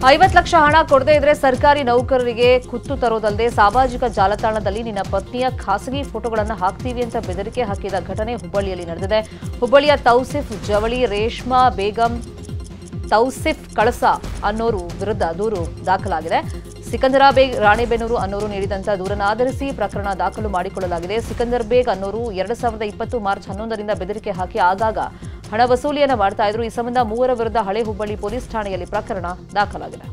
ಐವತ್ತು ಲಕ್ಷ ಹಣ ಕೊಡದೇ ಇದ್ರೆ ಸರ್ಕಾರಿ ನೌಕರರಿಗೆ ಕುತ್ತು ತರೋದಲ್ಲದೆ ಸಾಮಾಜಿಕ ಜಾಲತಾಣದಲ್ಲಿ ನಿನ್ನ ಪತ್ನಿಯ ಖಾಸಗಿ ಫೋಟೋಗಳನ್ನು ಹಾಕ್ತೀವಿ ಅಂತ ಬೆದರಿಕೆ ಹಾಕಿದ ಘಟನೆ ಹುಬ್ಬಳ್ಳಿಯಲ್ಲಿ ನಡೆದಿದೆ ಹುಬ್ಬಳ್ಳಿಯ ತೌಸಿಫ್ ಜವಳಿ ರೇಷ್ಮಾ ಬೇಗಂ ತೌಸಿಫ್ ಕಳಸ ಅನ್ನೋರು ವಿರುದ್ಧ ದೂರು ದಾಖಲಾಗಿದೆ ಸಿಕಂದರಾ ಬೇಗ್ ರಾಣೆಬೆನ್ನೂರು ಅನ್ನೋರು ನೀಡಿದಂತ ದೂರನ್ನು ಆಧರಿಸಿ ಪ್ರಕರಣ ದಾಖಲು ಮಾಡಿಕೊಳ್ಳಲಾಗಿದೆ ಸಿಕಂದರ್ ಬೇಗ್ ಅನ್ನೋರು ಎರಡು ಸಾವಿರದ ಇಪ್ಪತ್ತು ಮಾರ್ಚ್ ಹನ್ನೊಂದರಿಂದ ಬೆದರಿಕೆ ಹಾಕಿ ಆಗಾಗ ಹಣ ವಸೂಲಿಯನ್ನ ಮಾಡ್ತಾ ಇದ್ರು ಈ ಸಂಬಂಧ ಮೂವರ ವಿರುದ್ಧ ಹಳೆ ಹುಬ್ಬಳ್ಳಿ ಪೊಲೀಸ್ ಠಾಣೆಯಲ್ಲಿ ಪ್ರಕರಣ ದಾಖಲಾಗಿದೆ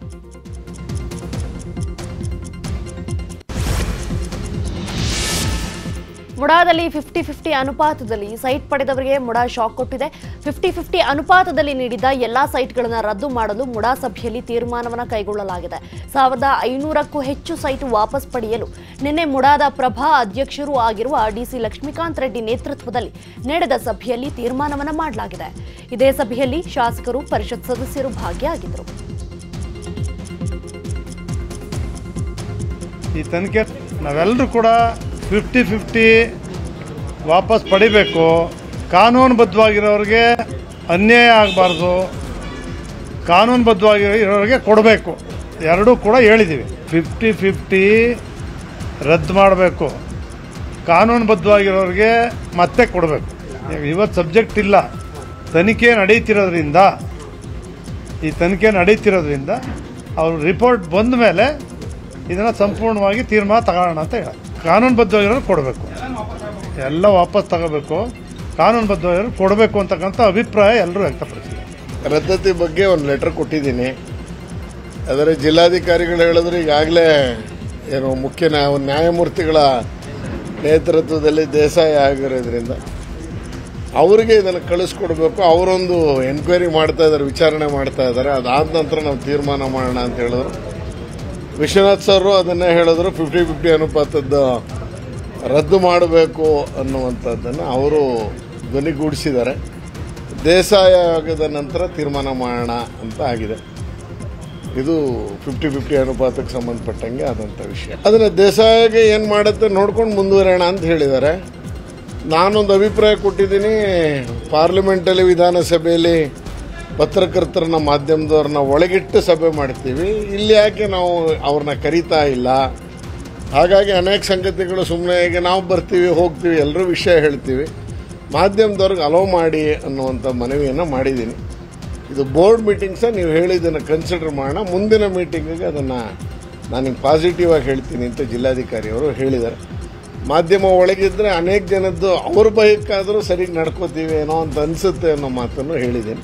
ಮುಡಾದಲ್ಲಿ ಫಿಫ್ಟಿ ಫಿಫ್ಟಿ ಅನುಪಾತದಲ್ಲಿ ಸೈಟ್ ಪಡೆದವರಿಗೆ ಮುಡಾ ಶಾಕ್ ಕೊಟ್ಟಿದೆ ಫಿಫ್ಟಿ ಫಿಫ್ಟಿ ಅನುಪಾತದಲ್ಲಿ ನೀಡಿದ್ದ ಎಲ್ಲಾ ಸೈಟ್ಗಳನ್ನು ರದ್ದು ಮಾಡಲು ಮುಡಾ ಸಭೆಯಲ್ಲಿ ತೀರ್ಮಾನವನ್ನು ಕೈಗೊಳ್ಳಲಾಗಿದೆ ಸಾವಿರದ ಐನೂರಕ್ಕೂ ಹೆಚ್ಚು ಸೈಟ್ ವಾಪಸ್ ಪಡೆಯಲು ನಿನ್ನೆ ಮುಡಾದ ಪ್ರಭಾ ಅಧ್ಯಕ್ಷರೂ ಆಗಿರುವ ಡಿಸಿ ಲಕ್ಷ್ಮೀಕಾಂತ್ ರೆಡ್ಡಿ ನೇತೃತ್ವದಲ್ಲಿ ನಡೆದ ಸಭೆಯಲ್ಲಿ ತೀರ್ಮಾನವನ್ನು ಮಾಡಲಾಗಿದೆ ಇದೇ ಸಭೆಯಲ್ಲಿ ಶಾಸಕರು ಪರಿಷತ್ ಸದಸ್ಯರು ಭಾಗಿಯಾಗಿದ್ದರು ಈ ತನಿಖೆ ನಾವೆಲ್ಲರೂ ಕೂಡ ಫಿಫ್ಟಿ ಫಿಫ್ಟಿ ವಾಪಸ್ ಪಡಿಬೇಕು ಕಾನೂನುಬದ್ಧವಾಗಿರೋರಿಗೆ ಅನ್ಯಾಯ ಆಗಬಾರ್ದು ಕಾನೂನುಬದ್ಧವಾಗಿ ಇರೋರಿಗೆ ಕೊಡಬೇಕು ಎರಡೂ ಕೂಡ ಹೇಳಿದ್ದೀವಿ ಫಿಫ್ಟಿ ಫಿಫ್ಟಿ ರದ್ದು ಮಾಡಬೇಕು ಕಾನೂನುಬದ್ಧವಾಗಿರೋರಿಗೆ ಮತ್ತೆ ಕೊಡಬೇಕು ಇವತ್ತು ಸಬ್ಜೆಕ್ಟ್ ಇಲ್ಲ ತನಿಖೆ ನಡೀತಿರೋದ್ರಿಂದ ಈ ತನಿಖೆ ನಡೀತಿರೋದ್ರಿಂದ ಅವರು ರಿಪೋರ್ಟ್ ಬಂದ ಮೇಲೆ ಇದನ್ನು ಸಂಪೂರ್ಣವಾಗಿ ತೀರ್ಮಾನ ತಗೊಳ್ಳೋಣ ಅಂತ ಹೇಳ ಕಾನೂನುಬದ್ಧವಾಗಿರೋರು ಕೊಡಬೇಕು ಎಲ್ಲ ವಾಪಸ್ ತಗೋಬೇಕು ಕಾನೂನುಬದ್ಧವಾಗಿರೋರು ಕೊಡಬೇಕು ಅಂತಕ್ಕಂಥ ಅಭಿಪ್ರಾಯ ಎಲ್ಲರೂ ವ್ಯಕ್ತಪಡಿಸಿದ್ದಾರೆ ರದ್ದತಿ ಬಗ್ಗೆ ಒಂದು ಲೆಟರ್ ಕೊಟ್ಟಿದ್ದೀನಿ ಅದರ ಜಿಲ್ಲಾಧಿಕಾರಿಗಳು ಹೇಳಿದ್ರು ಈಗಾಗಲೇ ಏನು ಮುಖ್ಯ ನ್ಯಾಯ ನ್ಯಾಯಮೂರ್ತಿಗಳ ನೇತೃತ್ವದಲ್ಲಿ ದೇಸಾಯ ಆಗಿರೋದ್ರಿಂದ ಅವರಿಗೆ ಇದನ್ನು ಕಳಿಸ್ಕೊಡ್ಬೇಕು ಅವರೊಂದು ಎನ್ಕ್ವೈರಿ ಮಾಡ್ತಾ ಇದ್ದಾರೆ ವಿಚಾರಣೆ ಮಾಡ್ತಾ ಇದ್ದಾರೆ ಅದಾದ ನಂತರ ನಾವು ತೀರ್ಮಾನ ಮಾಡೋಣ ಅಂತ ಹೇಳಿದ್ರು ವಿಶ್ವನಾಥ್ ಸರ್ ಅದನ್ನೇ ಹೇಳಿದ್ರು ಫಿಫ್ಟಿ ಫಿಫ್ಟಿ ಅನುಪಾತದ್ದು ರದ್ದು ಮಾಡಬೇಕು ಅನ್ನುವಂಥದ್ದನ್ನು ಅವರು ಧ್ವನಿಗೂಡಿಸಿದ್ದಾರೆ ದೇಸಾಯ ಆಗದ ನಂತರ ತೀರ್ಮಾನ ಮಾಡೋಣ ಅಂತ ಆಗಿದೆ ಇದು ಫಿಫ್ಟಿ ಫಿಫ್ಟಿ ಅನುಪಾತಕ್ಕೆ ಸಂಬಂಧಪಟ್ಟಂಗೆ ಆದಂಥ ವಿಷಯ ಅದನ್ನು ದೇಸಾಯಗೆ ಏನು ಮಾಡುತ್ತೆ ನೋಡ್ಕೊಂಡು ಮುಂದುವರೋಣ ಅಂತ ಹೇಳಿದ್ದಾರೆ ನಾನೊಂದು ಅಭಿಪ್ರಾಯ ಕೊಟ್ಟಿದ್ದೀನಿ ಪಾರ್ಲಿಮೆಂಟಲ್ಲಿ ವಿಧಾನಸಭೆಯಲ್ಲಿ ಪತ್ರಕರ್ತರನ್ನ ಮಾಧ್ಯಮದವ್ರನ್ನ ಒಳಗಿಟ್ಟು ಸಭೆ ಮಾಡ್ತೀವಿ ಇಲ್ಲಿ ಯಾಕೆ ನಾವು ಅವ್ರನ್ನ ಕರೀತಾ ಇಲ್ಲ ಹಾಗಾಗಿ ಅನೇಕ ಸಂಗತಿಗಳು ಸುಮ್ಮನೆ ಈಗ ನಾವು ಬರ್ತೀವಿ ಹೋಗ್ತೀವಿ ಎಲ್ಲರೂ ವಿಷಯ ಹೇಳ್ತೀವಿ ಮಾಧ್ಯಮದವ್ರಿಗೆ ಅಲೋ ಮಾಡಿ ಅನ್ನುವಂಥ ಮನವಿಯನ್ನು ಮಾಡಿದ್ದೀನಿ ಇದು ಬೋರ್ಡ್ ಮೀಟಿಂಗ್ಸ ನೀವು ಹೇಳಿದ್ದನ್ನು ಕನ್ಸಿಡರ್ ಮಾಡೋಣ ಮುಂದಿನ ಮೀಟಿಂಗಿಗೆ ಅದನ್ನು ನಾನು ಪಾಸಿಟಿವ್ ಆಗಿ ಹೇಳ್ತೀನಿ ಅಂತ ಜಿಲ್ಲಾಧಿಕಾರಿ ಅವರು ಹೇಳಿದ್ದಾರೆ ಮಾಧ್ಯಮ ಒಳಗಿದ್ರೆ ಅನೇಕ ಜನದ್ದು ಅವ್ರ ಭಯಕ್ಕಾದರೂ ಸರಿಗೆ ನಡ್ಕೋತೀವಿ ಏನೋ ಅಂತ ಅನಿಸುತ್ತೆ ಅನ್ನೋ ಮಾತನ್ನು ಹೇಳಿದ್ದೀನಿ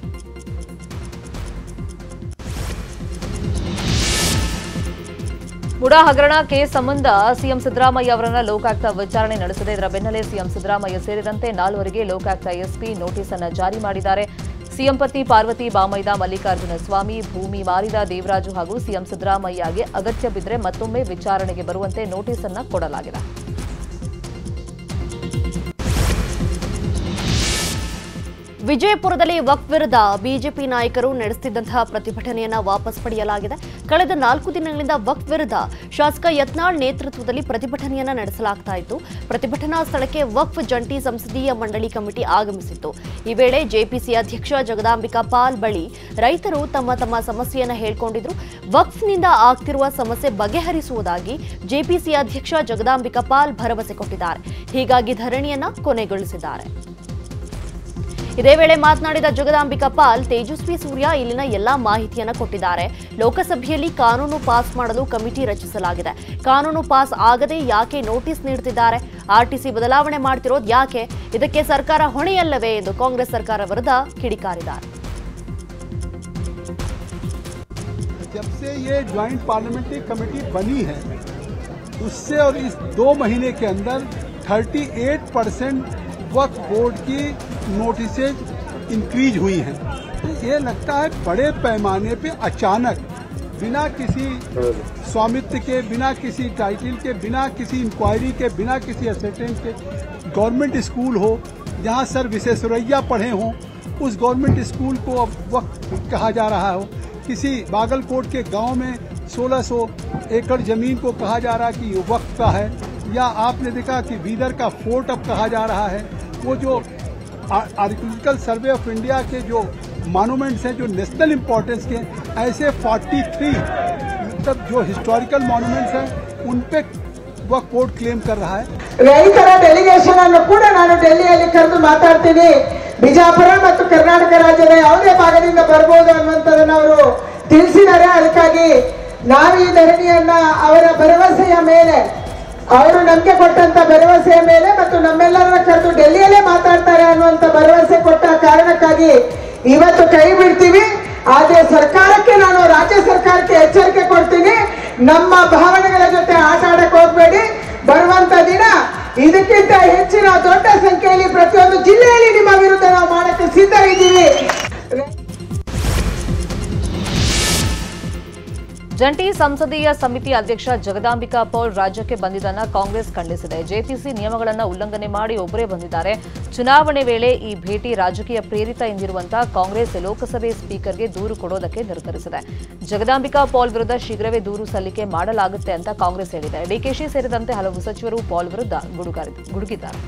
ಮುಡಾ ಹಗರಣ ಕೇಸ್ ಸಂಬಂಧ ಸಿಎಂ ಸಿದ್ದರಾಮಯ್ಯ ಅವರನ್ನ ಲೋಕಾಯುಕ್ತ ವಿಚಾರಣೆ ನಡೆಸಿದೆ ಇದರ ಬೆನ್ನಲ್ಲೇ ಸಿಎಂ ಸಿದ್ದರಾಮಯ್ಯ ಸೇರಿದಂತೆ ನಾಲ್ವರಿಗೆ ಲೋಕಾಯುಕ್ತ ಎಸ್ಪಿ ನೋಟಿಸ್ ಅನ್ನು ಜಾರಿ ಮಾಡಿದ್ದಾರೆ ಸಿಎಂ ಪತ್ನಿ ಪಾರ್ವತಿ ಬಾಮೈದ ಮಲ್ಲಿಕಾರ್ಜುನ ಸ್ವಾಮಿ ಭೂಮಿ ಮಾರಿದ ದೇವರಾಜು ಹಾಗೂ ಸಿಎಂ ಸಿದ್ದರಾಮಯ್ಯಗೆ ಅಗತ್ಯ ಬಿದ್ದರೆ ಮತ್ತೊಮ್ಮೆ ವಿಚಾರಣೆಗೆ ಬರುವಂತೆ ನೋಟಿಸ್ ಅನ್ನು ಕೊಡಲಾಗಿದೆ ವಿಜಯಪುರದಲ್ಲಿ ವಕ್ಫ್ ವಿರುದ್ಧ ಬಿಜೆಪಿ ನಾಯಕರು ನಡೆಸುತ್ತಿದ್ದಂತಹ ಪ್ರತಿಭಟನೆಯನ್ನ ವಾಪಸ್ ಪಡೆಯಲಾಗಿದೆ ಕಳೆದ ನಾಲ್ಕು ದಿನಗಳಿಂದ ವಕ್ಫ್ ವಿರುದ್ಧ ಶಾಸಕ ಯತ್ನಾಳ್ ನೇತೃತ್ವದಲ್ಲಿ ಪ್ರತಿಭಟನೆಯನ್ನ ನಡೆಸಲಾಗ್ತಾ ಇತ್ತು ಪ್ರತಿಭಟನಾ ಸ್ಥಳಕ್ಕೆ ವಕ್ಫ್ ಜಂಟಿ ಸಂಸದೀಯ ಮಂಡಳಿ ಕಮಿಟಿ ಆಗಮಿಸಿತ್ತು ಈ ವೇಳೆ ಜೆಪಿಸಿ ಅಧ್ಯಕ್ಷ ಜಗದಾಂಬಿಕಾ ಪಾಲ್ ಬಳಿ ರೈತರು ತಮ್ಮ ತಮ್ಮ ಸಮಸ್ಯೆಯನ್ನ ಹೇಳ್ಕೊಂಡಿದ್ರು ವಕ್ಫ್ನಿಂದ ಆಗ್ತಿರುವ ಸಮಸ್ಯೆ ಬಗೆಹರಿಸುವುದಾಗಿ ಜೆಪಿಸಿ ಅಧ್ಯಕ್ಷ ಜಗದಾಂಬಿಕಾ ಪಾಲ್ ಭರವಸೆ ಕೊಟ್ಟಿದ್ದಾರೆ ಹೀಗಾಗಿ ಧರಣಿಯನ್ನ ಕೊನೆಗೊಳಿಸಿದ್ದಾರೆ ಇದೇ ವೇಳೆ ಮಾತನಾಡಿದ ಜಗದಾಂಬಿಕಾ ಪಾಲ್ ತೇಜಸ್ವಿ ಸೂರ್ಯ ಇಲ್ಲಿನ ಎಲ್ಲಾ ಮಾಹಿತಿಯನ್ನ ಕೊಟ್ಟಿದ್ದಾರೆ ಲೋಕಸಭೆಯಲ್ಲಿ ಕಾನೂನು ಪಾಸ್ ಮಾಡಲು ಕಮಿಟಿ ರಚಿಸಲಾಗಿದೆ ಕಾನೂನು ಪಾಸ್ ಆಗದೆ ಯಾಕೆ ನೋಟಿಸ್ ನೀಡುತ್ತಿದ್ದಾರೆ ಆರ್ಟಿಸಿ ಬದಲಾವಣೆ ಮಾಡ್ತಿರೋದು ಯಾಕೆ ಇದಕ್ಕೆ ಸರ್ಕಾರ ಹೊಣೆಯಲ್ಲವೇ ಎಂದು ಕಾಂಗ್ರೆಸ್ ಸರ್ಕಾರ ವಿರುದ್ಧ ಕಿಡಿಕಾರಿದ್ದಾರೆ जब से ये ज्वाइंट पार्लियामेंट्री कमेटी बनी है उससे और इस दो महीने के अंदर 38 परसेंट वक्फ बोर्ड की नोटिसेज इंक्रीज हुई हैं तो ये लगता है बड़े पैमाने पे अचानक बिना किसी स्वामित्व के बिना किसी टाइटल के बिना किसी इंक्वायरी के बिना किसी असिस्टेंट के गवर्नमेंट स्कूल हो जहाँ सर विशेषरैया पढ़े हों उस गवर्नमेंट स्कूल को अब वक्त कहा जा रहा हो किसी बागलकोट के गांव में 1600 एकड़ जमीन को कहा जा रहा है कि ये वक्त का है या आपने देखा कि बीदर का फोर्ट अब कहा जा रहा है वो जो आर्कियोलॉजिकल सर्वे ऑफ इंडिया के जो मॉन्यूमेंट्स हैं जो नेशनल इम्पोर्टेंस के हैं, ऐसे 43 मतलब जो हिस्टोरिकल मॉन्यूमेंट्स हैं उन पे वह कोर्ट क्लेम कर रहा है ರೈತರ ಡೆಲಿಗೇಷನ್ ಅನ್ನು ಕೂಡ ನಾನು ಡೆಲ್ಲಿಯಲ್ಲಿ ಕರೆದು ಮಾತಾಡ್ತೀನಿ ಬಿಜಾಪುರ ಮತ್ತು ಕರ್ನಾಟಕ ರಾಜ್ಯದ ಯಾವುದೇ ಭಾಗದಿಂದ ಬರ್ಬೋದು ಅನ್ನುವಂಥದ್ದನ್ನ ಅವರು ತಿಳಿಸಿದ್ದಾರೆ ಅದಕ್ಕಾಗಿ ನಾವು ಈ ಧರಣಿಯನ್ನ ಅವರ ಭರವಸೆಯ ಮೇಲೆ ಅವರು ನಮಗೆ ಕೊಟ್ಟಂತ ಭರವಸೆಯ ಮೇಲೆ ಮತ್ತು ನಮ್ಮೆಲ್ಲರನ್ನ ಕರೆದು ಡೆಲ್ಲಿಯಲ್ಲೇ ಮಾತಾಡ್ತಾರೆ ಅನ್ನುವಂತ ಭರವಸೆ ಕೊಟ್ಟ ಕಾರಣಕ್ಕಾಗಿ ಇವತ್ತು ಕೈ ಬಿಡ್ತೀವಿ ಆದ್ರೆ ಸರ್ಕಾರಕ್ಕೆ ನಾನು ರಾಜ್ಯ ಸರ್ಕಾರಕ್ಕೆ ಎಚ್ಚರಿಕೆ ಕೊಡ್ತೀನಿ ನಮ್ಮ ಭಾವನೆಗಳ ಜೊತೆ ಆಟ ಆಡಕ್ ಹೋಗ್ಬೇಡಿ ಬರುವಂತ ದಿನ ಇದಕ್ಕಿಂತ ಹೆಚ್ಚಿನ ದೊಡ್ಡ ಸಂಖ್ಯೆಯಲ್ಲಿ ಪ್ರತಿಯೊಂದು ಜಿಲ್ಲೆಯಲ್ಲಿ ನಿಮ್ಮ ವಿರುದ್ಧ ನಾವು ಮಾಡಕ್ಕೆ ಸಿದ್ಧ ಇದ್ದೀವಿ ಜಂಟಿ ಸಂಸದೀಯ ಸಮಿತಿ ಅಧ್ಯಕ್ಷ ಜಗದಾಂಬಿಕಾ ಪೌಲ್ ರಾಜ್ಯಕ್ಕೆ ಬಂದಿದ್ದನ್ನ ಕಾಂಗ್ರೆಸ್ ಖಂಡಿಸಿದೆ ಜೆಪಿಸಿ ನಿಯಮಗಳನ್ನು ಉಲ್ಲಂಘನೆ ಮಾಡಿ ಒಬ್ಬರೇ ಬಂದಿದ್ದಾರೆ ಚುನಾವಣೆ ವೇಳೆ ಈ ಭೇಟಿ ರಾಜಕೀಯ ಪ್ರೇರಿತ ಎಂದಿರುವಂತಹ ಕಾಂಗ್ರೆಸ್ ಲೋಕಸಭೆ ಸ್ಪೀಕರ್ಗೆ ದೂರು ಕೊಡೋದಕ್ಕೆ ನಿರ್ಧರಿಸಿದೆ ಜಗದಾಂಬಿಕಾ ಪೌಲ್ ವಿರುದ್ಧ ಶೀಘ್ರವೇ ದೂರು ಸಲ್ಲಿಕೆ ಮಾಡಲಾಗುತ್ತೆ ಅಂತ ಕಾಂಗ್ರೆಸ್ ಹೇಳಿದೆ ಡಿಕೆಶಿ ಸೇರಿದಂತೆ ಹಲವು ಸಚಿವರು ಪೌಲ್ ವಿರುದ್ಧ ಗುಡುಗಾರಿ- ಗುಡುಗಿದ್ದಾರೆ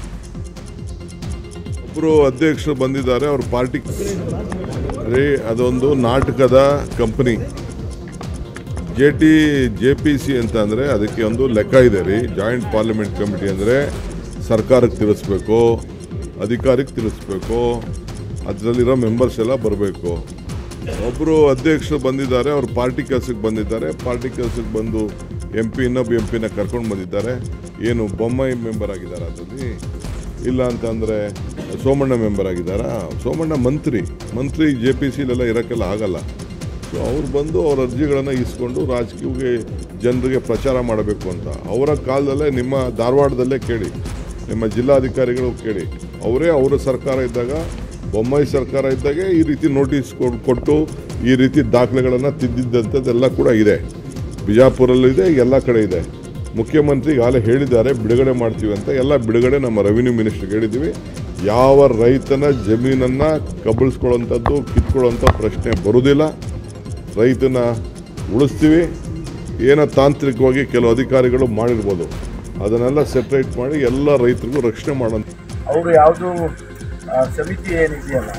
ಒಬ್ಬರು ಅಧ್ಯಕ್ಷರು ಬಂದಿದ್ದಾರೆ ಅವ್ರ ಪಾರ್ಟಿ ರೀ ಅದೊಂದು ನಾಟಕದ company J T J P C ಅಂತ ಅಂದರೆ ಅದಕ್ಕೆ ಒಂದು ಲೆಕ್ಕ ಇದೆ ರೀ ಜಾಯಿಂಟ್ ಪಾರ್ಲಿಮೆಂಟ್ ಕಮಿಟಿ ಅಂದರೆ ಸರ್ಕಾರಕ್ಕೆ ತಿಳಿಸ್ಬೇಕು ಅಧಿಕಾರಕ್ಕೆ ತಿಳಿಸ್ಬೇಕು ಅದರಲ್ಲಿರೋ ಮೆಂಬರ್ಸ್ ಎಲ್ಲ ಬರಬೇಕು ಒಬ್ಬರು ಅಧ್ಯಕ್ಷರು ಬಂದಿದ್ದಾರೆ ಅವ್ರ ಪಾರ್ಟಿ ಕೆಲಸಕ್ಕೆ ಬಂದಿದ್ದಾರೆ ಪಾರ್ಟಿ ಕೆಲಸಕ್ಕೆ ಬಂದು ಎಂ ಪಿ ಇನ್ನೊಬ್ಬ ಎಂ ಪಿನ ಕರ್ಕೊಂಡು ಬಂದಿದ್ದಾರೆ ಏನು ಬೊಮ್ಮಾಯಿ ಮೆಂಬರ್ ಆಗಿದ್ದಾರೆ ಅದರಲ್ಲಿ ಇಲ್ಲ ಅಂತಂದರೆ ಸೋಮಣ್ಣ ಮೆಂಬರ್ ಆಗಿದ್ದಾರಾ ಸೋಮಣ್ಣ ಮಂತ್ರಿ ಮಂತ್ರಿ ಜೆ ಪಿ ಸಿಲೆಲ್ಲ ಇರೋಕ್ಕೆಲ್ಲ ಆಗಲ್ಲ ಸೊ ಅವ್ರು ಬಂದು ಅವ್ರ ಅರ್ಜಿಗಳನ್ನು ಇಸ್ಕೊಂಡು ರಾಜಕೀಯಕ್ಕೆ ಜನರಿಗೆ ಪ್ರಚಾರ ಮಾಡಬೇಕು ಅಂತ ಅವರ ಕಾಲದಲ್ಲೇ ನಿಮ್ಮ ಧಾರವಾಡದಲ್ಲೇ ಕೇಳಿ ನಿಮ್ಮ ಜಿಲ್ಲಾಧಿಕಾರಿಗಳು ಕೇಳಿ ಅವರೇ ಅವರ ಸರ್ಕಾರ ಇದ್ದಾಗ ಬೊಮ್ಮಾಯಿ ಸರ್ಕಾರ ಇದ್ದಾಗೆ ಈ ರೀತಿ ನೋಟಿಸ್ ಕೊಡ್- ಕೊಟ್ಟು ಈ ರೀತಿ ದಾಖಲೆಗಳನ್ನು ತಿದ್ದಿದ್ದಂಥದ್ದೆಲ್ಲ ಕೂಡ ಇದೆ ಬಿಜಾಪುರಲ್ಲಿದೆ ಎಲ್ಲ ಕಡೆ ಇದೆ ಮುಖ್ಯಮಂತ್ರಿ ಈಗಾಗಲೇ ಹೇಳಿದ್ದಾರೆ ಬಿಡುಗಡೆ ಮಾಡ್ತೀವಿ ಅಂತ ಎಲ್ಲ ಬಿಡುಗಡೆ ನಮ್ಮ ರೆವಿನ್ಯೂ ಮಿನಿಸ್ಟರ್ಗೆ ಹೇಳಿದ್ದೀವಿ ಯಾವ ರೈತನ ಜಮೀನನ್ನು ಕಬಳಿಸ್ಕೊಳ್ಳೋಂಥದ್ದು ಕಿತ್ಕೊಳ್ಳೋಂಥ ಪ್ರಶ್ನೆ ಬರುವುದಿಲ್ಲ ರೈತನ ಉಳಿಸ್ತೀವಿ ಏನೋ ತಾಂತ್ರಿಕವಾಗಿ ಕೆಲವು ಅಧಿಕಾರಿಗಳು ಮಾಡಿರ್ಬೋದು ಅದನ್ನೆಲ್ಲ ಸೆಪ್ರೇಟ್ ಮಾಡಿ ಎಲ್ಲ ರೈತರಿಗೂ ರಕ್ಷಣೆ ಮಾಡೋಂಥ ಅವರು ಯಾವುದು ಸಮಿತಿ ಏನಿದೆಯಲ್ಲ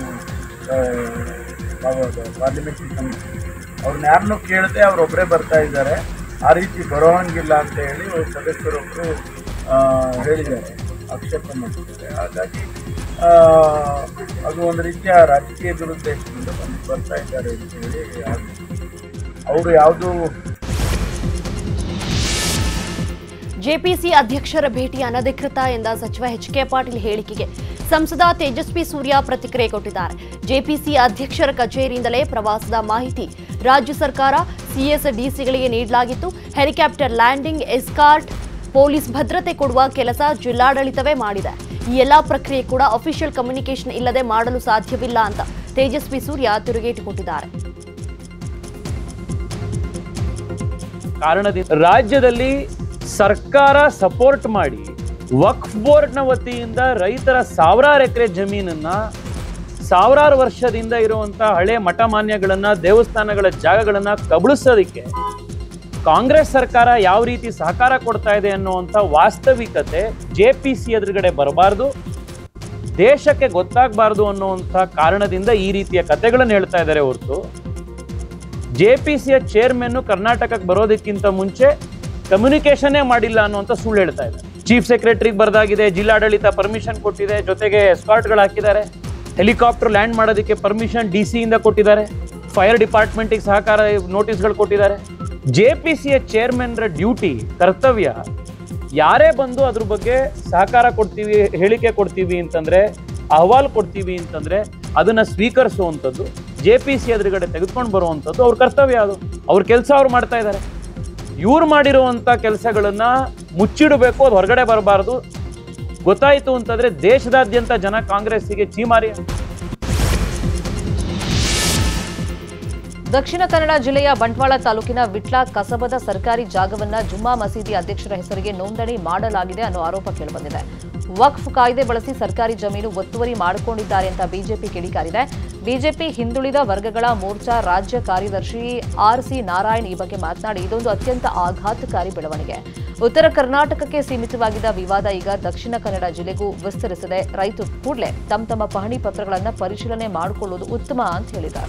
ಅವತ್ತು ಪಾರ್ಲಿಮೆಂಟ್ರಿ ಸಮಿತಿ ಅವ್ರನ್ನ ಯಾರನ್ನೂ ಕೇಳದೆ ಅವರೊಬ್ಬರೇ ಬರ್ತಾ ಇದ್ದಾರೆ ಆ ರೀತಿ ಬರೋ ಹಂಗಿಲ್ಲ ಅಂತ ಹೇಳಿ ಅವ್ರ ಸದಸ್ಯರೊಬ್ಬರು ಹೇಳಿದ್ದಾರೆ ಆಕ್ಷೇಪ ಮಾಡಿದ್ದಾರೆ ಹಾಗಾಗಿ ಆ, ಅದು ಒಂದು ರೀತಿಯ ರಾಜಕೀಯ ದುರುದ್ದೇಶದಿಂದ ಬಂದು ಬರ್ತಾ ಇದ್ದಾರೆ ಅಂತ ಹೇಳಿ ಅವರು ಯಾವುದು ಜೆಪಿಸಿ ಅಧ್ಯಕ್ಷರ ಭೇಟಿ ಅನಧಿಕೃತ ಎಂದ ಸಚಿವ ಎಚ್ ಕೆ ಪಾಟೀಲ್ ಹೇಳಿಕೆಗೆ ಸಂಸದ ತೇಜಸ್ವಿ ಸೂರ್ಯ ಪ್ರತಿಕ್ರಿಯೆ ಕೊಟ್ಟಿದ್ದಾರೆ ಜೆಪಿಸಿ ಅಧ್ಯಕ್ಷರ ಕಚೇರಿಯಿಂದಲೇ ಪ್ರವಾಸದ ಮಾಹಿತಿ ರಾಜ್ಯ ಸರ್ಕಾರ ಸಿಎಸ್ಡಿಸಿಗಳಿಗೆ ನೀಡಲಾಗಿತ್ತು ಹೆಲಿಕಾಪ್ಟರ್ ಲ್ಯಾಂಡಿಂಗ್ ಎಸ್ಕಾರ್ಟ್ ಪೊಲೀಸ್ ಭದ್ರತೆ ಕೊಡುವ ಕೆಲಸ ಜಿಲ್ಲಾಡಳಿತವೇ ಮಾಡಿದೆ ಈ ಎಲ್ಲಾ ಪ್ರಕ್ರಿಯೆ ಕೂಡ ಅಫಿಷಿಯಲ್ ಕಮ್ಯುನಿಕೇಷನ್ ಇಲ್ಲದೆ ಮಾಡಲು ಸಾಧ್ಯವಿಲ್ಲ ಅಂತ ತೇಜಸ್ವಿ ಸೂರ್ಯ ತಿರುಗೇಟು ಕೊಟ್ಟಿದ್ದಾರೆ ಕಾರಣದಿಂದ ರಾಜ್ಯದಲ್ಲಿ ಸರ್ಕಾರ ಸಪೋರ್ಟ್ ಮಾಡಿ ವಕ್ಫ್ ಬೋರ್ಡ್ನ ವತಿಯಿಂದ ರೈತರ ಸಾವಿರಾರು ಎಕರೆ ಜಮೀನನ್ನ ಸಾವಿರಾರು ವರ್ಷದಿಂದ ಇರುವಂತ ಹಳೆ ಮಠಮಾನ್ಯಗಳನ್ನ ದೇವಸ್ಥಾನಗಳ ಜಾಗಗಳನ್ನ ಕಬಳಿಸೋದಿಕ್ಕೆ ಕಾಂಗ್ರೆಸ್ ಸರ್ಕಾರ ಯಾವ ರೀತಿ ಸಹಕಾರ ಕೊಡ್ತಾ ಇದೆ ಅನ್ನುವಂಥ ವಾಸ್ತವಿಕತೆ ಜೆ ಪಿ ಸಿ ಎದುರುಗಡೆ ಬರಬಾರ್ದು ದೇಶಕ್ಕೆ ಗೊತ್ತಾಗಬಾರ್ದು ಅನ್ನುವಂಥ ಕಾರಣದಿಂದ ಈ ರೀತಿಯ ಕಥೆಗಳನ್ನು ಹೇಳ್ತಾ ಇದ್ದಾರೆ ಹೊರತು ಜೆ ಪಿ ಸಿಯ ಚೇರ್ಮನ್ ಕರ್ನಾಟಕಕ್ಕೆ ಬರೋದಕ್ಕಿಂತ ಮುಂಚೆ ಕಮ್ಯುನಿಕೇಶನ್ನೇ ಮಾಡಿಲ್ಲ ಅನ್ನುವಂಥ ಸುಳ್ಳು ಹೇಳ್ತಾ ಇದ್ದಾರೆ ಚೀಫ್ ಸೆಕ್ರೆಟರಿಗೆ ಬರ್ದಾಗಿದೆ ಜಿಲ್ಲಾಡಳಿತ ಪರ್ಮಿಷನ್ ಕೊಟ್ಟಿದೆ ಜೊತೆಗೆ ಎಸ್ಕಾರ್ಟ್ಗಳು ಹಾಕಿದ್ದಾರೆ ಹೆಲಿಕಾಪ್ಟರ್ ಲ್ಯಾಂಡ್ ಮಾಡೋದಕ್ಕೆ ಪರ್ಮಿಷನ್ ಡಿ ಸಿಯಿಂದ ಕೊಟ್ಟಿದ್ದಾರೆ ಫೈರ್ ಡಿಪಾರ್ಟ್ಮೆಂಟಿಗೆ ಸಹಕಾರ ನೋಟಿಸ್ಗಳು ಕೊಟ್ಟಿದ್ದಾರೆ ಜೆ ಪಿ ಸಿಯ ಚೇರ್ಮನ್ರ ಡ್ಯೂಟಿ ಕರ್ತವ್ಯ ಯಾರೇ ಬಂದು ಅದ್ರ ಬಗ್ಗೆ ಸಹಕಾರ ಕೊಡ್ತೀವಿ ಹೇಳಿಕೆ ಕೊಡ್ತೀವಿ ಅಂತಂದ್ರೆ ಅಹವಾಲು ಕೊಡ್ತೀವಿ ಅಂತಂದ್ರೆ ಅದನ್ನ ಸ್ವೀಕರಿಸುವಂಥದ್ದು ಜೆ ಪಿ ಸಿ ಎದುರುಗಡೆ ತೆಗೆದುಕೊಂಡು ಬರುವಂಥದ್ದು ಅವ್ರ ಕರ್ತವ್ಯ ಅದು ಅವ್ರ ಕೆಲಸ ಅವ್ರು ಮಾಡ್ತಾ ಇದ್ದಾರೆ ಇವ್ರು ಮಾಡಿರುವಂಥ ಕೆಲಸಗಳನ್ನ ಮುಚ್ಚಿಡಬೇಕು ಅದು ಹೊರಗಡೆ ಬರಬಾರ್ದು ಗೊತ್ತಾಯಿತು ಅಂತಂದ್ರೆ ದೇಶದಾದ್ಯಂತ ಜನ ಕಾಂಗ್ರೆಸ್ಸಿಗೆ ಚೀಮಾರಿ ದಕ್ಷಿಣ ಕನ್ನಡ ಜಿಲ್ಲೆಯ ಬಂಟ್ವಾಳ ತಾಲೂಕಿನ ವಿಟ್ಲ ಕಸಬದ ಸರ್ಕಾರಿ ಜಾಗವನ್ನ ಜುಮ್ಮಾ ಮಸೀದಿ ಅಧ್ಯಕ್ಷರ ಹೆಸರಿಗೆ ನೋಂದಣಿ ಮಾಡಲಾಗಿದೆ ಅನ್ನೋ ಆರೋಪ ಕೇಳಿಬಂದಿದೆ ವಕ್ಫ್ ಕಾಯ್ದೆ ಬಳಸಿ ಸರ್ಕಾರಿ ಜಮೀನು ಒತ್ತುವರಿ ಮಾಡಿಕೊಂಡಿದ್ದಾರೆ ಅಂತ ಬಿಜೆಪಿ ಕಿಡಿಕಾರಿದೆ ಬಿಜೆಪಿ ಹಿಂದುಳಿದ ವರ್ಗಗಳ ಮೋರ್ಚಾ ರಾಜ್ಯ ಕಾರ್ಯದರ್ಶಿ ಆರ್ ಸಿ ನಾರಾಯಣ್ ಈ ಬಗ್ಗೆ ಮಾತನಾಡಿ ಇದೊಂದು ಅತ್ಯಂತ ಆಘಾತಕಾರಿ ಬೆಳವಣಿಗೆ ಉತ್ತರ ಕರ್ನಾಟಕಕ್ಕೆ ಸೀಮಿತವಾಗಿದ್ದ ವಿವಾದ ಈಗ ದಕ್ಷಿಣ ಕನ್ನಡ ಜಿಲ್ಲೆಗೂ ವಿಸ್ತರಿಸಿದೆ ರೈತರು ಕೂಡಲೇ ತಮ್ಮ ತಮ್ಮ ಪಹಣಿ ಪತ್ರಗಳನ್ನು ಪರಿಶೀಲನೆ ಮಾಡಿಕೊಳ್ಳುವುದು ಉತ್ತಮ ಅಂತ ಹೇಳಿದ್ದಾರೆ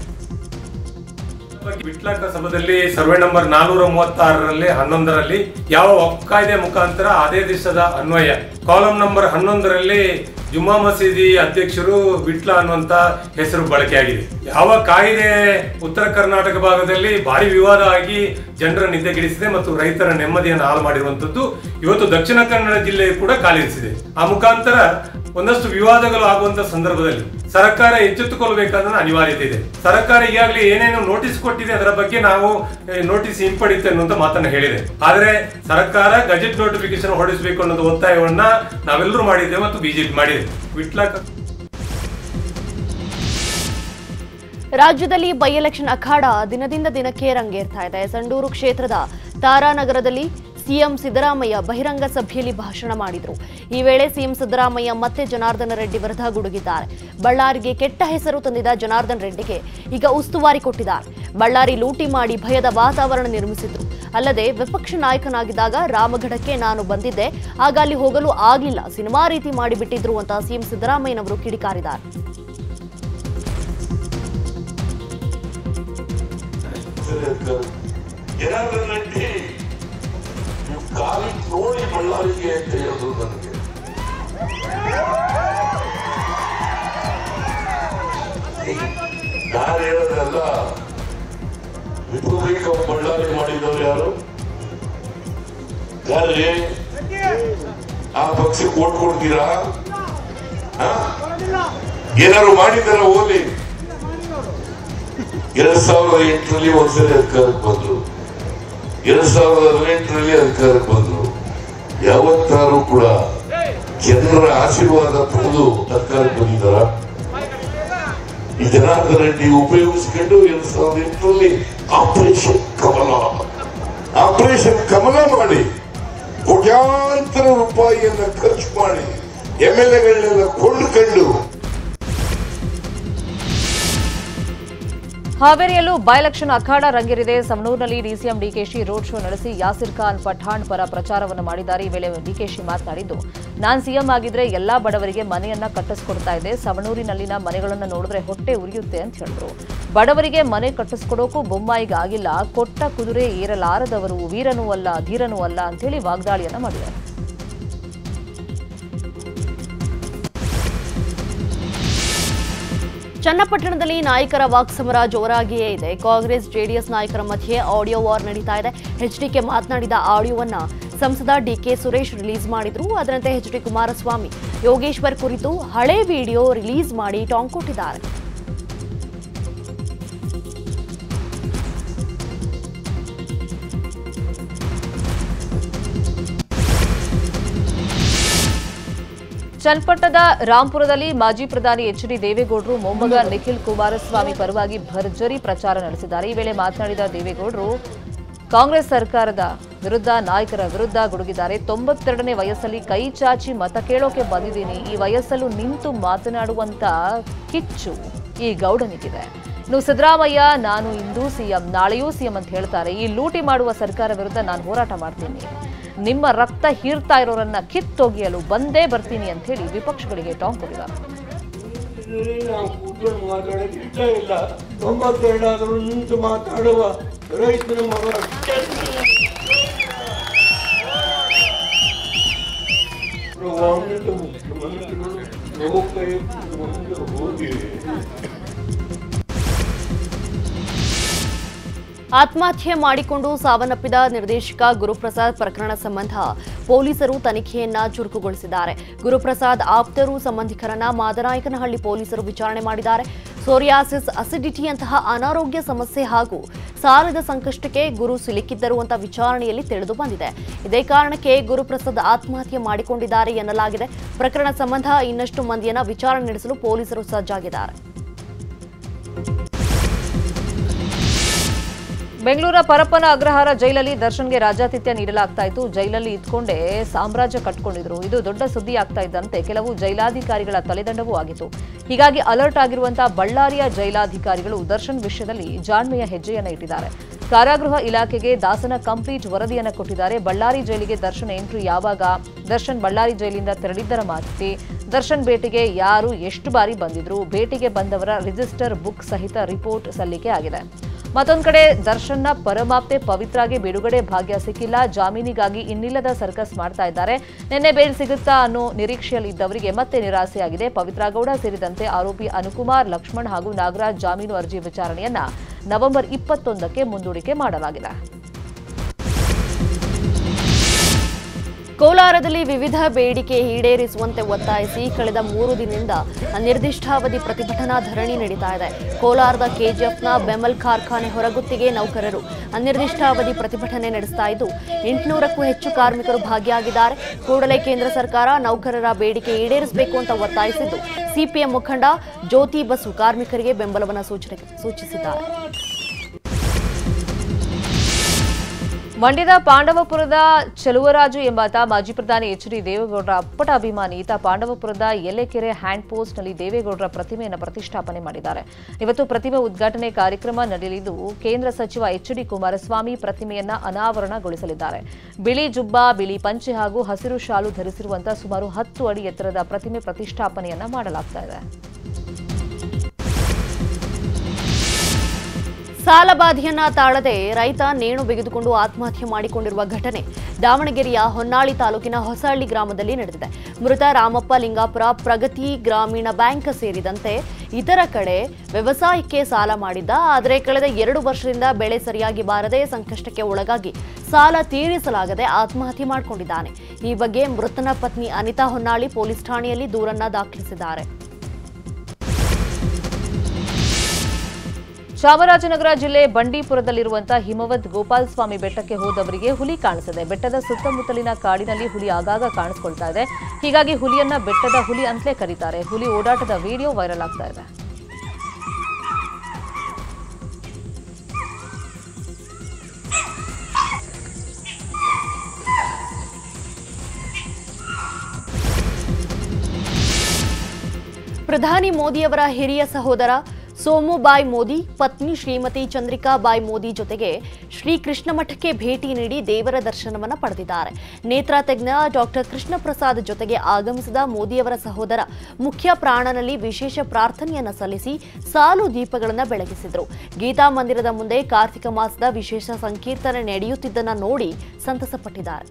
ವಿಟ್ಲ ಕಸಬದಲ್ಲಿ ಸರ್ವೆ ನಂಬರ್ ನಾನೂರ ಮೂವತ್ತಾರರಲ್ಲಿ ಹನ್ನೊಂದರಲ್ಲಿ ಯಾವ ವಕ್ಫ್ ಕಾಯ್ದೆ ಮುಖಾಂತರ ಅದೇ ದಿವಸದ ಅನ್ವಯ ಕಾಲಂ ನಂಬರ್ ಹನ್ನೊಂದರಲ್ಲಿ ಜುಮ್ಮಾ ಮಸೀದಿ ಅಧ್ಯಕ್ಷರು ವಿಟ್ಲ ಅನ್ನುವಂತ ಹೆಸರು ಬಳಕೆಯಾಗಿದೆ ಯಾವ ಕಾಯ್ದೆ ಉತ್ತರ ಕರ್ನಾಟಕ ಭಾಗದಲ್ಲಿ ಭಾರಿ ವಿವಾದ ಆಗಿ ಜನರ ನಿದ್ದೆಗೆಡಿಸಿದೆ ಮತ್ತು ರೈತರ ನೆಮ್ಮದಿಯನ್ನು ಹಾಳು ಮಾಡಿರುವಂತದ್ದು ಇವತ್ತು ದಕ್ಷಿಣ ಕನ್ನಡ ಜಿಲ್ಲೆ ಕೂಡ ಕಾಲಿರಿಸಿದೆ ಆ ಮುಖಾಂತರ ಒಂದಷ್ಟು ವಿವಾದಗಳು ಆಗುವಂತ ಸಂದರ್ಭದಲ್ಲಿ ಸರ್ಕಾರ ಎಚ್ಚೆತ್ತುಕೊಳ್ಬೇಕಾದ ಅನಿವಾರ್ಯತೆ ಇದೆ ಸರ್ಕಾರ ಈಗಾಗಲೇ ಏನೇನು ನೋಟಿಸ್ ಕೊಟ್ಟಿದೆ ಅದರ ಬಗ್ಗೆ ನಾವು ನೋಟಿಸ್ ಹಿಂಪಡಿತೆ ಅನ್ನುವಂತ ಮಾತನ್ನ ಹೇಳಿದೆ ಆದ್ರೆ ಸರ್ಕಾರ ಗಜೆಟ್ ನೋಟಿಫಿಕೇಶನ್ ಹೊರಡಿಸಬೇಕು ಅನ್ನೋದು ಒತ್ತಾಯವನ್ನ ನಾವೆಲ್ಲರೂ ಮಾಡಿದ್ದೇವೆ ಮತ್ತು ಬಿಜೆಪಿ ಮಾಡಿದೆ ವಿಟ್ಲ ರಾಜ್ಯದಲ್ಲಿ ಬೈ ಎಲೆಕ್ಷನ್ ಅಖಾಡ ದಿನದಿಂದ ದಿನಕ್ಕೆ ರಂಗೇರ್ತಾ ಇದೆ ಸಂಡೂರು ಕ್ಷೇತ್ರದ ತಾರಾನಗರದಲ್ಲಿ ಸಿಎಂ ಸಿದ್ದರಾಮಯ್ಯ ಬಹಿರಂಗ ಸಭೆಯಲ್ಲಿ ಭಾಷಣ ಮಾಡಿದರು ಈ ವೇಳೆ ಸಿಎಂ ಸಿದ್ದರಾಮಯ್ಯ ಮತ್ತೆ ಜನಾರ್ದನ ರೆಡ್ಡಿ ವಿರುದ್ಧ ಗುಡುಗಿದ್ದಾರೆ ಬಳ್ಳಾರಿಗೆ ಕೆಟ್ಟ ಹೆಸರು ತಂದಿದ್ದ ಜನಾರ್ದನ್ ರೆಡ್ಡಿಗೆ ಈಗ ಉಸ್ತುವಾರಿ ಕೊಟ್ಟಿದ್ದಾರೆ ಬಳ್ಳಾರಿ ಲೂಟಿ ಮಾಡಿ ಭಯದ ವಾತಾವರಣ ನಿರ್ಮಿಸಿದ್ರು ಅಲ್ಲದೆ ವಿಪಕ್ಷ ನಾಯಕನಾಗಿದ್ದಾಗ ರಾಮಗಢಕ್ಕೆ ನಾನು ಬಂದಿದ್ದೆ ಆಗ ಅಲ್ಲಿ ಹೋಗಲು ಆಗಲಿಲ್ಲ ಸಿನಿಮಾ ರೀತಿ ಮಾಡಿಬಿಟ್ಟಿದ್ರು ಅಂತ ಸಿಎಂ ಸಿದ್ದರಾಮಯ್ಯನವರು ಕಿಡಿಕಾರಿದ್ದಾರೆ ಜನಾರ್ದನ್ ರೆಡ್ಡಿ ನೀವು ಕಾಲಿಗೆ ನೋಡಿ ಬಳ್ಳಾರಿಗೆ ಅಂತ ಹೇಳಿದ್ರು ನನಗೆ ನಾನು ಹೇಳೋದಲ್ಲ ರಿಪಬ್ಲಿಕ್ ಆಫ್ ಬಳ್ಳಾರಿ ಮಾಡಿದವರು ಯಾರು ಯಾರ್ರಿ ಆ ಪಕ್ಷಕ್ಕೆ ಓಟ್ ಕೊಡ್ತೀರಾ ಆ? ಏನಾದ್ರು ಮಾಡಿದಾರ ಓದಿ ಎರಡ್ ಸಾವಿರದ ಎಂಟರಲ್ಲಿ ಒಂದ್ಸರಿ ಅಧಿಕಾರಕ್ಕೆ ಬಂದ್ರು ಎರಡ್ ಸಾವಿರದ ಹದಿನೆಂಟರಲ್ಲಿ ಅಧಿಕಾರಕ್ಕೆ ಬಂದ್ರು ಯಾವತ್ತಾರು ಕೂಡ ಜನರ ಆಶೀರ್ವಾದ ಪಡೆದು ಅಧಿಕಾರಕ್ಕೆ ಬಂದಿದ್ದಾರ ಈ ಜನಾರ್ದನ ರೆಡ್ಡಿ ಉಪಯೋಗಿಸಿಕೊಂಡು ಎರಡ್ ಸಾವಿರದ ಎಂಟರಲ್ಲಿ ಆಪರೇಷನ್ ಕಮಲ ಆಪರೇಷನ್ ಕಮಲ ಮಾಡಿ ಕೋಟ್ಯಾಂತರ ರೂಪಾಯಿಯನ್ನ ಖರ್ಚು ಮಾಡಿ ಎಂ ಎಲ್ ಎಗಳನ್ನೆಲ್ಲ ಕೊಂಡುಕೊಂಡು ಹಾವೇರಿಯಲ್ಲೂ ಬೈಲೆಕ್ಷನ್ ಅಖಾಡ ರಂಗೇರಿದೆ ಸಮನೂರಿನಲ್ಲಿ ಡಿಸಿಎಂ ಡಿಕೆಶಿ ರೋಡ್ ಶೋ ನಡೆಸಿ ಯಾಸಿರ್ ಖಾನ್ ಪಠಾಣ್ ಪರ ಪ್ರಚಾರವನ್ನು ಮಾಡಿದ್ದಾರೆ ಈ ವೇಳೆ ಡಿಕೆಶಿ ಮಾತನಾಡಿದ್ದು ನಾನ್ ಸಿಎಂ ಆಗಿದ್ರೆ ಎಲ್ಲಾ ಬಡವರಿಗೆ ಮನೆಯನ್ನ ಕಟ್ಟಿಸ್ಕೊಡ್ತಾ ಇದ್ದೆ ಸವಣೂರಿನಲ್ಲಿನ ಮನೆಗಳನ್ನ ನೋಡಿದ್ರೆ ಹೊಟ್ಟೆ ಉರಿಯುತ್ತೆ ಅಂತ ಹೇಳಿದ್ರು ಬಡವರಿಗೆ ಮನೆ ಕಟ್ಟಿಸ್ಕೊಡೋಕು ಬೊಮ್ಮಾಯಿಗೆ ಆಗಿಲ್ಲ ಕೊಟ್ಟ ಕುದುರೆ ಏರಲಾರದವರು ವೀರನೂ ಅಲ್ಲ ಧೀರನೂ ಅಲ್ಲ ಅಂತೇಳಿ ವಾಗ್ದಾಳಿಯನ್ನ ಮಾಡಿದ್ದಾರೆ ಚನ್ನಪಟ್ಟಣದಲ್ಲಿ ನಾಯಕರ ವಾಕ್ಸಮರ ಜೋರಾಗಿಯೇ ಇದೆ ಕಾಂಗ್ರೆಸ್ ಜೆಡಿಎಸ್ ನಾಯಕರ ಮಧ್ಯೆ ಆಡಿಯೋ ವಾರ್ ನಡೀತಾ ಇದೆ ಎಚ್ಡಿಕೆ ಮಾತನಾಡಿದ ಆಡಿಯೋವನ್ನ ಸಂಸದ ಡಿಕೆ ಸುರೇಶ್ ರಿಲೀಸ್ ಮಾಡಿದ್ರು ಅದರಂತೆ ಎಚ್ಡಿ ಕುಮಾರಸ್ವಾಮಿ ಯೋಗೇಶ್ವರ್ ಕುರಿತು ಹಳೆ ವಿಡಿಯೋ ರಿಲೀಸ್ ಮಾಡಿ ಟಾಂಗ್ ಕೊಟ್ಟಿದ್ದಾರೆ ಚನ್ನಪಟ್ಟಣದ ರಾಂಪುರದಲ್ಲಿ ಮಾಜಿ ಪ್ರಧಾನಿ ಎಚ್ ಡಿ ದೇವೇಗೌಡರು ಮೊಮ್ಮಗ ನಿಖಿಲ್ ಕುಮಾರಸ್ವಾಮಿ ಪರವಾಗಿ ಭರ್ಜರಿ ಪ್ರಚಾರ ನಡೆಸಿದ್ದಾರೆ ಈ ವೇಳೆ ಮಾತನಾಡಿದ ದೇವೇಗೌಡರು ಕಾಂಗ್ರೆಸ್ ಸರ್ಕಾರದ ವಿರುದ್ಧ ನಾಯಕರ ವಿರುದ್ಧ ಗುಡುಗಿದ್ದಾರೆ ತೊಂಬತ್ತೆರಡನೇ ವಯಸ್ಸಲ್ಲಿ ಕೈ ಚಾಚಿ ಮತ ಕೇಳೋಕೆ ಬಂದಿದ್ದೀನಿ ಈ ವಯಸ್ಸಲ್ಲೂ ನಿಂತು ಮಾತನಾಡುವಂತ ಕಿಚ್ಚು ಈ ಗೌಡನಿಗಿದೆ ಇನ್ನು ಸಿದ್ದರಾಮಯ್ಯ ನಾನು ಇಂದು ಸಿಎಂ ನಾಳೆಯೂ ಸಿಎಂ ಅಂತ ಹೇಳ್ತಾರೆ ಈ ಲೂಟಿ ಮಾಡುವ ಸರ್ಕಾರ ವಿರುದ್ಧ ನಾನು ಹೋರಾಟ ಮಾಡ್ತೀನಿ ನಿಮ್ಮ ರಕ್ತ ಹೀರ್ತಾ ಇರೋರನ್ನ ಕಿತ್ತೊಗೆಯಲು ಬಂದೇ ಬರ್ತೀನಿ ಅಂತ ಹೇಳಿ ವಿಪಕ್ಷಗಳಿಗೆ ಟಾಂಗ್ ಕೊಟ್ಟಿದ್ದಾರೆ ನಾವು ಕೂತ್ಕೊಂಡು ಮಾತಾಡೋಕೆ ಇಷ್ಟ ಇಲ್ಲ ತೊಂಬತ್ತೆರಡಾದರೂ ನಿಂತು ಮಾತಾಡುವ ರೈತನ ಮಗ ಪ್ರವಾಹಿತ ಮುಖ್ಯಮಂತ್ರಿಗಳು ಲೋಕಾಯುಕ್ತ ಹೋಗಿ ಆತ್ಮಹತ್ಯೆ ಮಾಡಿಕೊಂಡು ಸಾವನ್ನಪ್ಪಿದ ನಿರ್ದೇಶಕ ಗುರುಪ್ರಸಾದ್ ಪ್ರಕರಣ ಸಂಬಂಧ ಪೊಲೀಸರು ತನಿಖೆಯನ್ನ ಚುರುಕುಗೊಳಿಸಿದ್ದಾರೆ ಗುರುಪ್ರಸಾದ್ ಆಪ್ತರು ಸಂಬಂಧಿಕರನ್ನ ಮಾದನಾಯಕನಹಳ್ಳಿ ಪೊಲೀಸರು ವಿಚಾರಣೆ ಮಾಡಿದ್ದಾರೆ ಸೋರಿಯಾಸಿಸ್ ಅಸಿಡಿಟಿಯಂತಹ ಅನಾರೋಗ್ಯ ಸಮಸ್ಯೆ ಹಾಗೂ ಸಾಲದ ಸಂಕಷ್ಟಕ್ಕೆ ಗುರು ಸಿಲುಕಿದ್ದರು ಅಂತ ವಿಚಾರಣೆಯಲ್ಲಿ ತಿಳಿದು ಬಂದಿದೆ ಇದೇ ಕಾರಣಕ್ಕೆ ಗುರುಪ್ರಸಾದ್ ಆತ್ಮಹತ್ಯೆ ಮಾಡಿಕೊಂಡಿದ್ದಾರೆ ಎನ್ನಲಾಗಿದೆ ಪ್ರಕರಣ ಸಂಬಂಧ ಇನ್ನಷ್ಟು ಮಂದಿಯನ್ನ ವಿಚಾರಣೆ ನಡೆಸಲು ಪೊಲೀಸರು ಸಜ್ಜಾಗಿದ್ದಾರೆ ಬೆಂಗಳೂರ ಪರಪ್ಪನ ಅಗ್ರಹಾರ ಜೈಲಲ್ಲಿ ದರ್ಶನ್ಗೆ ರಾಜಾತಿಥ್ಯ ನೀಡಲಾಗ್ತಾ ಇತ್ತು ಜೈಲಲ್ಲಿ ಇದ್ಕೊಂಡೇ ಸಾಮ್ರಾಜ್ಯ ಕಟ್ಕೊಂಡಿದ್ರು ಇದು ದೊಡ್ಡ ಸುದ್ದಿ ಆಗ್ತಾ ಇದ್ದಂತೆ ಕೆಲವು ಜೈಲಾಧಿಕಾರಿಗಳ ತಲೆದಂಡವೂ ಆಗಿತ್ತು ಹೀಗಾಗಿ ಅಲರ್ಟ್ ಆಗಿರುವಂತಹ ಬಳ್ಳಾರಿಯ ಜೈಲಾಧಿಕಾರಿಗಳು ದರ್ಶನ್ ವಿಷಯದಲ್ಲಿ ಜಾಣ್ಮೆಯ ಹೆಜ್ಜೆಯನ್ನ ಇಟ್ಟಿದ್ದಾರೆ ಕಾರಾಗೃಹ ಇಲಾಖೆಗೆ ದಾಸನ ಕಂಪ್ಲೀಟ್ ವರದಿಯನ್ನ ಕೊಟ್ಟಿದ್ದಾರೆ ಬಳ್ಳಾರಿ ಜೈಲಿಗೆ ದರ್ಶನ್ ಎಂಟ್ರಿ ಯಾವಾಗ ದರ್ಶನ್ ಬಳ್ಳಾರಿ ಜೈಲಿಂದ ತೆರಳಿದ್ದರ ಮಾಹಿತಿ ದರ್ಶನ್ ಭೇಟಿಗೆ ಯಾರು ಎಷ್ಟು ಬಾರಿ ಬಂದಿದ್ರು ಭೇಟಿಗೆ ಬಂದವರ ರಿಜಿಸ್ಟರ್ ಬುಕ್ ಸಹಿತ ರಿಪೋರ್ಟ್ ಸಲ್ಲಿಕೆ ಆಗಿದೆ ಮತ್ತೊಂದು ಕಡೆ ದರ್ಶನ್ನ ಪರಮಾಪ್ತೆ ಪವಿತ್ರಾಗೆ ಬಿಡುಗಡೆ ಭಾಗ್ಯ ಸಿಕ್ಕಿಲ್ಲ ಜಾಮೀನಿಗಾಗಿ ಇನ್ನಿಲ್ಲದ ಸರ್ಕಸ್ ಮಾಡ್ತಾ ಇದ್ದಾರೆ ನಿನ್ನೆ ಬೇಲ್ ಸಿಗುತ್ತಾ ಅನ್ನೋ ನಿರೀಕ್ಷೆಯಲ್ಲಿ ಇದ್ದವರಿಗೆ ಮತ್ತೆ ನಿರಾಸೆಯಾಗಿದೆ ಪವಿತ್ರ ಗೌಡ ಸೇರಿದಂತೆ ಆರೋಪಿ ಅನುಕುಮಾರ್ ಲಕ್ಷ್ಮಣ್ ಹಾಗೂ ನಾಗರಾಜ್ ಜಾಮೀನು ಅರ್ಜಿ ವಿಚಾರಣೆಯನ್ನ ನವೆಂಬರ್ ಇಪ್ಪತ್ತೊಂದಕ್ಕೆ ಮುಂದೂಡಿಕೆ ಮಾಡಲಾಗಿದೆ ಕೋಲಾರದಲ್ಲಿ ವಿವಿಧ ಬೇಡಿಕೆ ಈಡೇರಿಸುವಂತೆ ಒತ್ತಾಯಿಸಿ ಕಳೆದ ಮೂರು ದಿನದಿಂದ ಅನಿರ್ದಿಷ್ಟಾವಧಿ ಪ್ರತಿಭಟನಾ ಧರಣಿ ನಡೀತಾ ಇದೆ ಕೋಲಾರದ ಕೆಜಿಎಫ್ನ ಬೆಮಲ್ ಕಾರ್ಖಾನೆ ಹೊರಗುತ್ತಿಗೆ ನೌಕರರು ಅನಿರ್ದಿಷ್ಟಾವಧಿ ಪ್ರತಿಭಟನೆ ನಡೆಸ್ತಾ ಇದ್ದು ಎಂಟುನೂರಕ್ಕೂ ಹೆಚ್ಚು ಕಾರ್ಮಿಕರು ಭಾಗಿಯಾಗಿದ್ದಾರೆ ಕೂಡಲೇ ಕೇಂದ್ರ ಸರ್ಕಾರ ನೌಕರರ ಬೇಡಿಕೆ ಈಡೇರಿಸಬೇಕು ಅಂತ ಒತ್ತಾಯಿಸಿದ್ದು ಸಿಪಿಎಂ ಮುಖಂಡ ಜ್ಯೋತಿ ಬಸು ಕಾರ್ಮಿಕರಿಗೆ ಬೆಂಬಲವನ್ನು ಸೂಚನೆ ಸೂಚಿಸಿದ್ದಾರೆ ಮಂಡ್ಯದ ಪಾಂಡವಪುರದ ಚೆಲುವರಾಜು ಎಂಬಾತ ಮಾಜಿ ಪ್ರಧಾನಿ ಎಚ್ ಡಿ ದೇವೇಗೌಡರ ಅಪ್ಪಟ ಅಭಿಮಾನಿ ಈತ ಪಾಂಡವಪುರದ ಎಲೆಕೆರೆ ಹ್ಯಾಂಡ್ ಪೋಸ್ಟ್ನಲ್ಲಿ ದೇವೇಗೌಡರ ಪ್ರತಿಮೆಯನ್ನು ಪ್ರತಿಷ್ಠಾಪನೆ ಮಾಡಿದ್ದಾರೆ ಇವತ್ತು ಪ್ರತಿಮೆ ಉದ್ಘಾಟನೆ ಕಾರ್ಯಕ್ರಮ ನಡೆಯಲಿದ್ದು ಕೇಂದ್ರ ಸಚಿವ ಎಚ್ ಡಿ ಕುಮಾರಸ್ವಾಮಿ ಪ್ರತಿಮೆಯನ್ನ ಅನಾವರಣಗೊಳಿಸಲಿದ್ದಾರೆ ಬಿಳಿ ಜುಬ್ಬ ಬಿಳಿ ಪಂಚೆ ಹಾಗೂ ಹಸಿರು ಶಾಲು ಧರಿಸಿರುವಂತಹ ಸುಮಾರು ಹತ್ತು ಅಡಿ ಎತ್ತರದ ಪ್ರತಿಮೆ ಪ್ರತಿಷ್ಠಾಪನೆಯನ್ನ ಮಾಡಲಾಗ್ತಾ ಇದೆ ಸಾಲಬಾಧೆಯನ್ನ ತಾಳದೆ ರೈತ ನೇಣು ಬಿಗಿದುಕೊಂಡು ಆತ್ಮಹತ್ಯೆ ಮಾಡಿಕೊಂಡಿರುವ ಘಟನೆ ದಾವಣಗೆರೆಯ ಹೊನ್ನಾಳಿ ತಾಲೂಕಿನ ಹೊಸಹಳ್ಳಿ ಗ್ರಾಮದಲ್ಲಿ ನಡೆದಿದೆ ಮೃತ ರಾಮಪ್ಪ ಲಿಂಗಾಪುರ ಪ್ರಗತಿ ಗ್ರಾಮೀಣ ಬ್ಯಾಂಕ್ ಸೇರಿದಂತೆ ಇತರ ಕಡೆ ವ್ಯವಸಾಯಕ್ಕೆ ಸಾಲ ಮಾಡಿದ್ದ ಆದರೆ ಕಳೆದ ಎರಡು ವರ್ಷದಿಂದ ಬೆಳೆ ಸರಿಯಾಗಿ ಬಾರದೆ ಸಂಕಷ್ಟಕ್ಕೆ ಒಳಗಾಗಿ ಸಾಲ ತೀರಿಸಲಾಗದೆ ಆತ್ಮಹತ್ಯೆ ಮಾಡಿಕೊಂಡಿದ್ದಾನೆ ಈ ಬಗ್ಗೆ ಮೃತನ ಪತ್ನಿ ಅನಿತಾ ಹೊನ್ನಾಳಿ ಪೊಲೀಸ್ ಠಾಣೆಯಲ್ಲಿ ದೂರನ್ನ ದಾಖಲಿಸಿದ್ದಾರೆ ಚಾಮರಾಜನಗರ ಜಿಲ್ಲೆ ಬಂಡೀಪುರದಲ್ಲಿರುವಂತಹ ಹಿಮವದ್ ಗೋಪಾಲ್ ಸ್ವಾಮಿ ಬೆಟ್ಟಕ್ಕೆ ಹೋದವರಿಗೆ ಹುಲಿ ಕಾಣಿಸಿದೆ ಬೆಟ್ಟದ ಸುತ್ತಮುತ್ತಲಿನ ಕಾಡಿನಲ್ಲಿ ಹುಲಿ ಆಗಾಗ ಕಾಣಿಸ್ಕೊಳ್ತಾ ಇದೆ ಹೀಗಾಗಿ ಹುಲಿಯನ್ನ ಬೆಟ್ಟದ ಹುಲಿ ಅಂತಲೇ ಕರೀತಾರೆ ಹುಲಿ ಓಡಾಟದ ವಿಡಿಯೋ ವೈರಲ್ ಆಗ್ತಾ ಇದೆ ಪ್ರಧಾನಿ ಮೋದಿಯವರ ಹಿರಿಯ ಸಹೋದರ ಸೋಮುಬಾಯ್ ಮೋದಿ ಪತ್ನಿ ಶ್ರೀಮತಿ ಚಂದ್ರಿಕಾಬಾಯ್ ಮೋದಿ ಜೊತೆಗೆ ಶ್ರೀ ಕೃಷ್ಣ ಮಠಕ್ಕೆ ಭೇಟಿ ನೀಡಿ ದೇವರ ದರ್ಶನವನ್ನ ಪಡೆದಿದ್ದಾರೆ ನೇತ್ರ ತಜ್ಞ ಡಾಕ್ಟರ್ ಕೃಷ್ಣ ಪ್ರಸಾದ್ ಜೊತೆಗೆ ಆಗಮಿಸಿದ ಮೋದಿಯವರ ಸಹೋದರ ಮುಖ್ಯ ಪ್ರಾಣನಲ್ಲಿ ವಿಶೇಷ ಪ್ರಾರ್ಥನೆಯನ್ನ ಸಲ್ಲಿಸಿ ಸಾಲು ದೀಪಗಳನ್ನು ಬೆಳಗಿಸಿದ್ರು ಗೀತಾ ಮಂದಿರದ ಮುಂದೆ ಕಾರ್ತಿಕ ಮಾಸದ ವಿಶೇಷ ಸಂಕೀರ್ತನೆ ನಡೆಯುತ್ತಿದ್ದನ್ನ ನೋಡಿ ಸಂತಸಪಟ್ಟಿದ್ದಾರೆ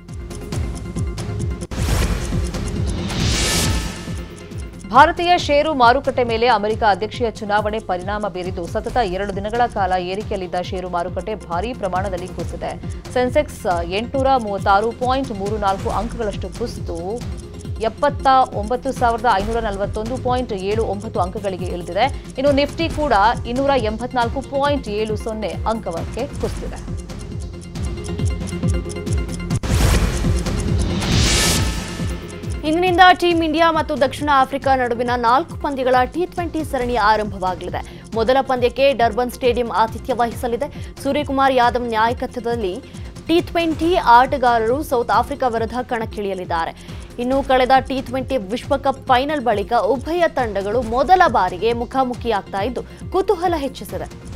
ಭಾರತೀಯ ಷೇರು ಮಾರುಕಟ್ಟೆ ಮೇಲೆ ಅಮೆರಿಕ ಅಧ್ಯಕ್ಷೀಯ ಚುನಾವಣೆ ಪರಿಣಾಮ ಬೀರಿದ್ದು ಸತತ ಎರಡು ದಿನಗಳ ಕಾಲ ಏರಿಕೆಯಲ್ಲಿದ್ದ ಷೇರು ಮಾರುಕಟ್ಟೆ ಭಾರೀ ಪ್ರಮಾಣದಲ್ಲಿ ಕುಸಿದೆ ಸೆನ್ಸೆಕ್ಸ್ ಎಂಟುನೂರ ಮೂವತ್ತಾರು ಪಾಯಿಂಟ್ ಮೂರು ನಾಲ್ಕು ಅಂಕಗಳಷ್ಟು ಕುಸಿದು ಎಪ್ಪತ್ತ ಒಂಬತ್ತು ಸಾವಿರದ ಐನೂರ ನಲವತ್ತೊಂದು ಪಾಯಿಂಟ್ ಏಳು ಒಂಬತ್ತು ಅಂಕಗಳಿಗೆ ಇಳಿದಿದೆ ಇನ್ನು ನಿಫ್ಟಿ ಕೂಡ ಇನ್ನೂರ ಎಂಬತ್ನಾಲ್ಕು ಪಾಯಿಂಟ್ ಏಳು ಸೊನ್ನೆ ಅಂಕಕ್ಕೆ ಕುಸಿದಿದೆ ಇಂದಿನಿಂದ ಟೀಂ ಇಂಡಿಯಾ ಮತ್ತು ದಕ್ಷಿಣ ಆಫ್ರಿಕಾ ನಡುವಿನ ನಾಲ್ಕು ಪಂದ್ಯಗಳ ಟಿ ಟ್ವೆಂಟಿ ಸರಣಿ ಆರಂಭವಾಗಲಿದೆ ಮೊದಲ ಪಂದ್ಯಕ್ಕೆ ಡರ್ಬನ್ ಸ್ಟೇಡಿಯಂ ಆತಿಥ್ಯ ವಹಿಸಲಿದೆ ಸೂರ್ಯಕುಮಾರ್ ಯಾದವ್ ನಾಯಕತ್ವದಲ್ಲಿ ಟಿ ಟ್ವೆಂಟಿ ಆಟಗಾರರು ಸೌತ್ ಆಫ್ರಿಕಾ ವಿರುದ್ಧ ಕಣಕ್ಕಿಳಿಯಲಿದ್ದಾರೆ ಇನ್ನು ಕಳೆದ ಟಿ ಟ್ವೆಂಟಿ ವಿಶ್ವಕಪ್ ಫೈನಲ್ ಬಳಿಕ ಉಭಯ ತಂಡಗಳು ಮೊದಲ ಬಾರಿಗೆ ಮುಖಾಮುಖಿಯಾಗ್ತಾ ಇದ್ದು ಕುತೂಹಲ ಹೆಚ್ಚಿಸಿದೆ